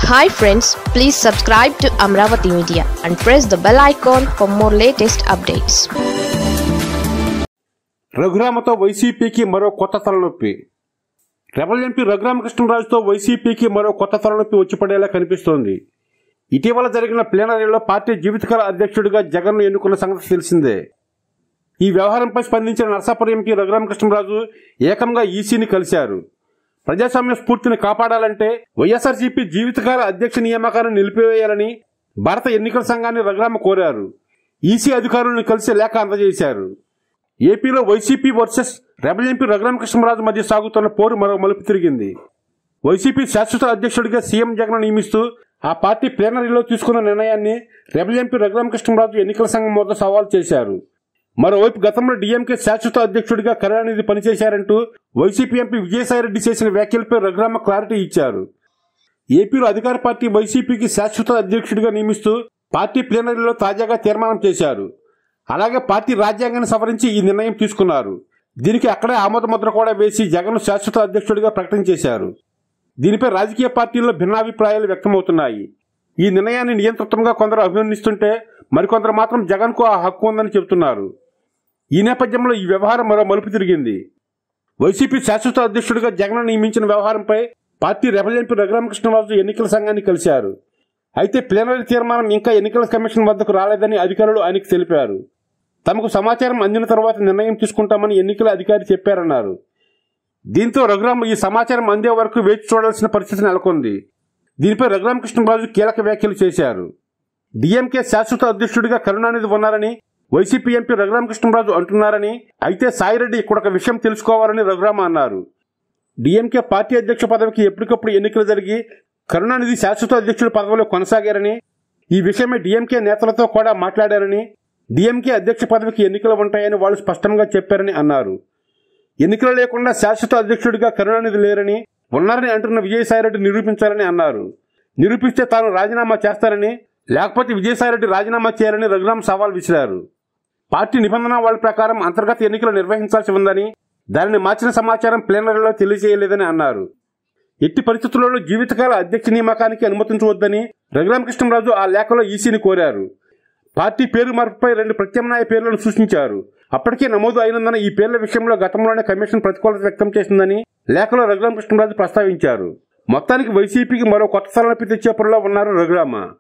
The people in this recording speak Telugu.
hi friends please subscribe to Amaravati media and press the bell icon for more latest updates రఘురామతో వైసీపీకి మరో కొత్త తలనొప్పి రెబల్ ఎంపీ రఘురామకృష్ణరాజుతో వైసీపీకి మరో కొత్త తలనొప్పి వచ్చిపడేలా కనిపిస్తోంది ఇటీవల జరిగిన ప్లేనరీలో పార్టీ జీవితకాల అధ్యక్షుడిగా జగన్ను ఎన్నుకున్న సంగతి తెలిసిందే ఈ వ్యవహారంపై స్పందించిన నర్సాపురం ఎంపీ రఘురామకృష్ణరాజు ఏకంగా ఈసీని కలిశారు ప్రజాస్వామ్య స్ఫూర్తిని కాపాడాలంటే వైఎస్ఆర్సీపీ జీవితకాల అధ్యక్ష నియామకాన్ని నిలిపివేయాలని భారత ఎన్నికల సంఘాన్ని రఘురామ కోరారు ఈసీ అధికారులను కలిసి లేఖ అందజేశారు ఏపీలో YCP versus rebel MP Raghuramakrishnaraju మధ్య సాగుతున్న పోరు మరో మలుపు తిరిగింది వైసీపీ శాశ్వత అధ్యక్షుడిగా సీఎం జగన్ నియమిస్తూ ఆ పార్టీ ప్లేనరీలో తీసుకున్న నిర్ణయాన్ని రెబల్ ఎంపీ రఘురామకృష్ణరాజు ఎన్నికల సంఘం వద్ద సవాల్ చేశారు మరోవైపు గతంలో డీఎంకే శాశ్వత అధ్యక్షుడిగా కరుణానిధి పనిచేశారంటూ వైసీపీ ఎంపీ విజయసాయిరెడ్డి చేసిన వ్యాఖ్యలపై రఘురామ క్లారిటీ ఇచ్చారు ఏపీలో అధికార పార్టీ వైసీపీకి శాశ్వత అధ్యక్షుడిగా నియమిస్తూ పార్టీ ప్లేనరీలో తాజాగా తీర్మానం చేశారు అలాగే పార్టీ రాజ్యాంగాన్ని సవరించి ఈ నిర్ణయం తీసుకున్నారు దీనికి అక్కడే ఆమోద ముద్ర కూడా వేసి జగన్ శాశ్వత అధ్యక్షుడిగా ప్రకటించేశారు దీనిపై రాజకీయ పార్టీల్లో భిన్నాభిప్రాయాలు వ్యక్తమవుతున్నాయి ఈ నిర్ణయాన్ని నియంత్రితంగా కొందరు అభినందిస్తుంటే మరికొందరు మాత్రం జగన్కు ఆ హక్కు ఉందని చెబుతున్నారు ఈ నేపథ్యంలో ఈ వ్యవహారం మరో మలుపు తిరిగింది వైసీపీ శాశ్వత అధ్యక్షుడిగా జగన్ నియమించిన వ్యవహారంపై పార్టీ రెబల్ ఎంపీ రఘురామకృష్ణరాజు ఎన్నికల సంఘాన్ని కలిశారు అయితే ప్లీనరీ తీర్మానం ఇంకా ఎన్నికల కమిషన్ వద్దకు రాలేదని అధికారులు ఆయనకు తెలిపారు తమకు సమాచారం అందిన తర్వాత నిర్ణయం తీసుకుంటామని ఎన్నికల అధికారి చెప్పారన్నారు దీంతో రఘురామ్ ఈ సమాచారం అందే వరకు వేచి చూడాల్సిన పరిస్థితి నెలకొంది దీనిపై రఘురామకృష్ణరాజు కీలక వ్యాఖ్యలు చేశారు డీఎంకే శాశ్వత అధ్యక్షుడిగా కరుణానిధి ఉన్నారని వైసీపీ ఎంపీ రఘురామకృష్ణరాజు అంటున్నారని అయితే సాయిరెడ్డి ఇక్కడ ఒక విషయం తెలుసుకోవాలని రఘురామ అన్నారు డీఎంకే పార్టీ అధ్యక్ష పదవికి ఎప్పటికప్పుడు ఎన్నికలు జరిగి కరుణానిధి శాశ్వత అధ్యక్షుడి పదవిలో కొనసాగారని ఈ విషయమై డీఎంకే నేతలతో కూడా మాట్లాడారని డీఎంకే అధ్యక్ష పదవికి ఎన్నికలు ఉంటాయని వాళ్ళు స్పష్టంగా చెప్పారని అన్నారు ఎన్నికలు లేకుండా శాశ్వత అధ్యక్షుడిగా కరుణానిధి లేరని ఉన్నారని అంటున్న విజయసాయిరెడ్డి నిరూపించాలని అన్నారు నిరూపిస్తే తాను రాజీనామా చేస్తారని లేకపోతే విజయసాయిరెడ్డి రాజీనామా చేయాలని రఘురామ్ సవాల్ విసిరారు పార్టీ నిబంధనావళి ప్రకారం అంతర్గత ఎన్నికలు నిర్వహించాల్సి ఉందని దానిని మార్చిన సమాచారం ప్లేనరీలో తెలియజేయలేదని అన్నారు ఎట్టి పరిస్థితుల్లో జీవితకాల అధ్యక్ష నియామకానికి అనుమతించవద్దని రఘురామకృష్ణరాజు ఆ లేఖలో ఈసీని కోరారు పార్టీ పేరు మార్పుపై రెండు ప్రత్యామ్నాయ పేర్లను సూచించారు అప్పటికే నమోదు అయినందున ఈ పేర్ల విషయంలో గతంలోనే కమిషన్ ప్రతికూలత వ్యక్తం చేసిందని లేఖలో రఘురామకృష్ణరాజు ప్రస్తావించారు మొత్తానికి వైసీపీకి మరో కొత్త తలనొప్పి తెచ్చే పనిలో ఉన్నారు రఘురామ